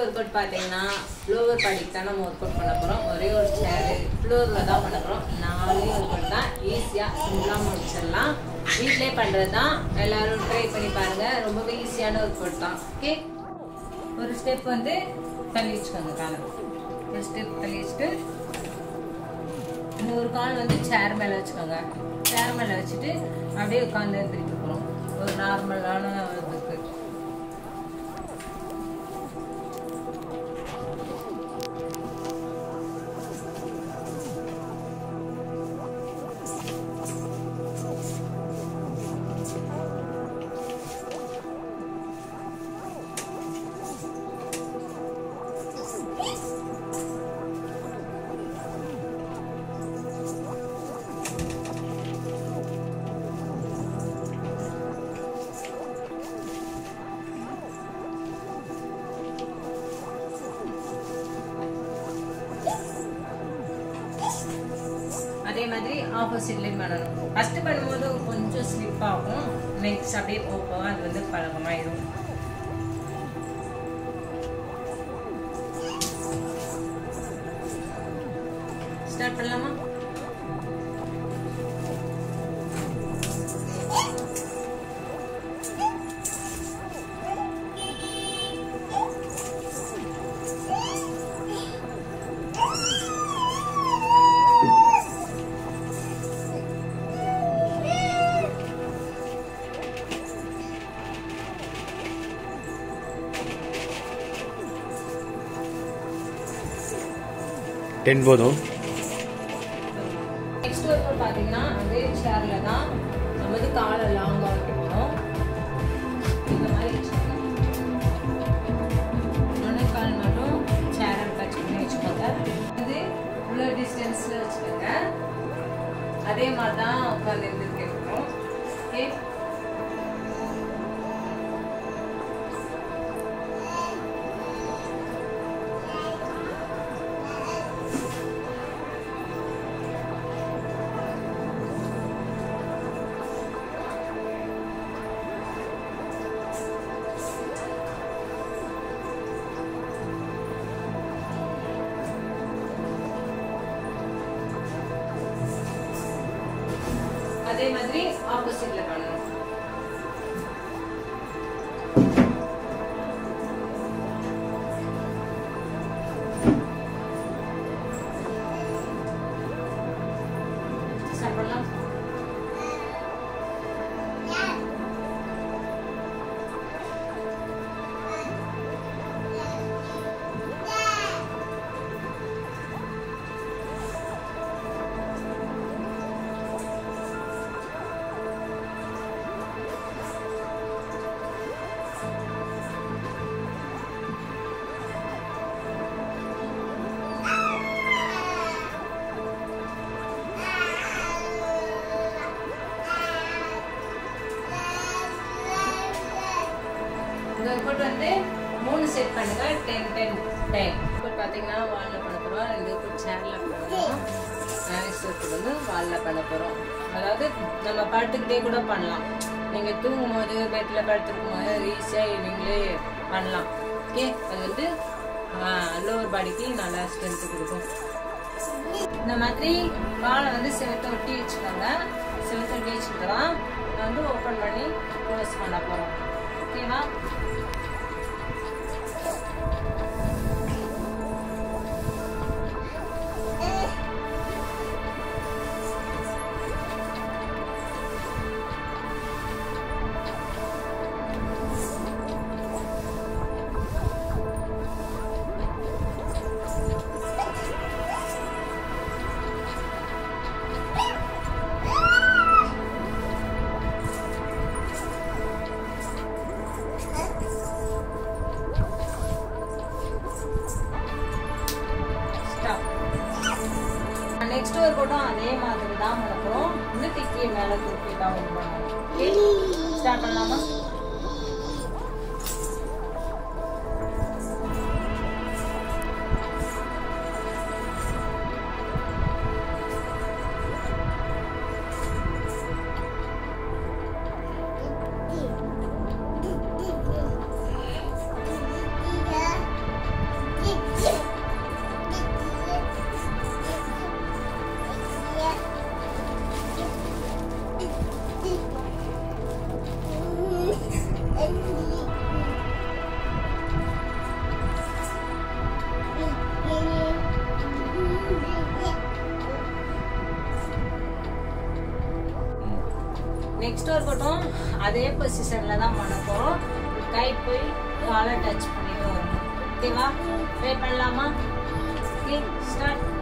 work out பார்த்தீங்கன்னா flower பாடிக்கு தான் நம்ம ஒர்க் அவுட் பண்ண போகிறோம் ஒரே ஒரு சேரு ஃப்ளோரில் தான் பண்ண போகிறோம் நாலே ஒர்க் அவுட் தான் ஈஸியாக சிம்பிளாக முடிச்சிடலாம் வீட்டிலே பண்ணுறது தான் எல்லாரும் ட்ரை பண்ணி பாருங்கள் ரொம்பவே ஈஸியான ஒர்க் அவுட் தான் ஓகே ஒரு ஸ்டெப் வந்து தள்ளி வச்சுக்கோங்க காலை ஒரு ஸ்டெப் தள்ளி வச்சுட்டு இன்னொரு கால் வந்து சேர் மேலே வச்சுக்கோங்க சேர் மேலே வச்சுட்டு அப்படியே உட்காந்து திருப்பி போகிறோம் ஒரு நார்மலான இதுக்கு அதே மாதிரி ஆப்போசிட்லேயும் பண்ணணும் ஃபர்ஸ்ட் பண்ணும்போது கொஞ்சம் ஸ்லிப் ஆகும் நெக்ஸ்ட் அப்படியே போக போக அது வந்து பழக்கமாயிடும் ஸ்டார்ட் பண்ணலாமா டென் போதும் நெக்ஸ்ட் ஒர்க் பார்த்தீங்கன்னா அதே சேர்ல தான் நம்ம வந்து காலை லாங்காக வைக்கணும் இந்த மாதிரி வச்சுக்கோங்க ஒன்று கால் மட்டும் சேரை டச் பண்ணி வச்சுக்கோங்க இது இவ்வளோ டிஸ்டன்ஸில் வச்சுக்கோங்க அதே மாதிரி தான் உட்காந்து இருந்துருக்கோம் ஓகே அதே மாதிரி ஆப்போசிட்ல பண்ணணும் Start பண்ணலாம் இந்த ஒர்க் வந்து மூணு செட் பண்ணுங்க டென் டென் டைம் இப்போ பார்த்தீங்கன்னா வாலில் பண்ண போகிறோம் ரெண்டு இப்போ சேரில் பண்ண போகிறோம் நெக்ஸ்ட் ஒர்க் வந்து வாலில் பண்ண போகிறோம் அதாவது நம்ம படுத்துக்கிட்டே கூட பண்ணலாம் நீங்கள் தூங்கும் போது பெட்டில் படுத்துருக்கும் போது ஈஸியாக நீங்களே பண்ணலாம் ஓகே அது வந்து லோவர் பாடிக்கு நல்லா ஸ்ட்ரென்த்து கொடுக்கும் இந்த மாதிரி காலை வந்து செவத்தை ஒட்டி வச்சுக்கோங்க செவத்தை ஒட்டி வச்சுட்டு தான் நான் வந்து ஓப்பன் பண்ணி க்ளோஸ் பண்ண போகிறோம் ஓகேவா ஸ்டாப் நெக்ஸ்ட் ஒரு கூட்டம் அதே மாதிரி தான் பண்ண போகிறோம் இந்த திக்கியை மேலே தூக்கி டவுன் பண்ணணும் ஓகே ஸ்டார்ட் பண்ணலாமா நெக்ஸ்ட் ஒர்க்கட்டும் அதே பொசிஷன்ல தான் பண்ண போறோம் கை போய் காலை டச் பண்ணிட்டு வரணும் ஓகேவா ட்ரை பண்ணலாமா ஓகே ஸ்டார்ட்